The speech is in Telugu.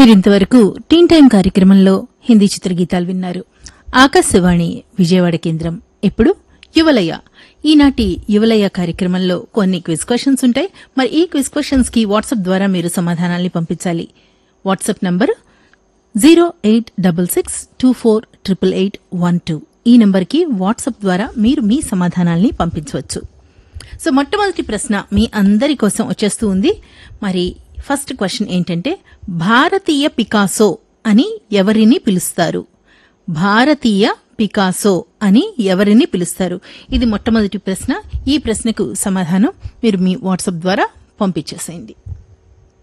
మీరింతవరకు టీన్ టైం కార్యక్రమంలో హిందీ చిత్రగీతాలు విన్నారు ఆకాశవాణి విజయవాడ కేంద్రం ఇప్పుడు యువలయ ఈనాటి యువలయ కార్యక్రమంలో కొన్ని క్విజ్ క్వశ్చన్స్ ఉంటాయి మరి ఈ క్విజ్ క్వశ్చన్స్ కి వాట్సాప్ ద్వారా మీరు సమాధానాల్ని పంపించాలి WhatsApp number zero eight double six two four triple eight one two ఈ నంబర్కి వాట్సాప్ ద్వారా మీరు మీ సమాధానాల్ని పంపించవచ్చు సో మొట్టమొదటి ప్రశ్న మీ అందరి కోసం వచ్చేస్తూ ఉంది మరి ఫస్ట్ క్వశ్చన్ ఏంటంటే భారతీయ పికాసో అని ఎవరిని పిలుస్తారు భారతీయ పికాసో అని ఎవరిని పిలుస్తారు ఇది మొట్టమొదటి ప్రశ్న ఈ ప్రశ్నకు సమాధానం మీరు మీ వాట్సాప్ ద్వారా పంపించేసేయండి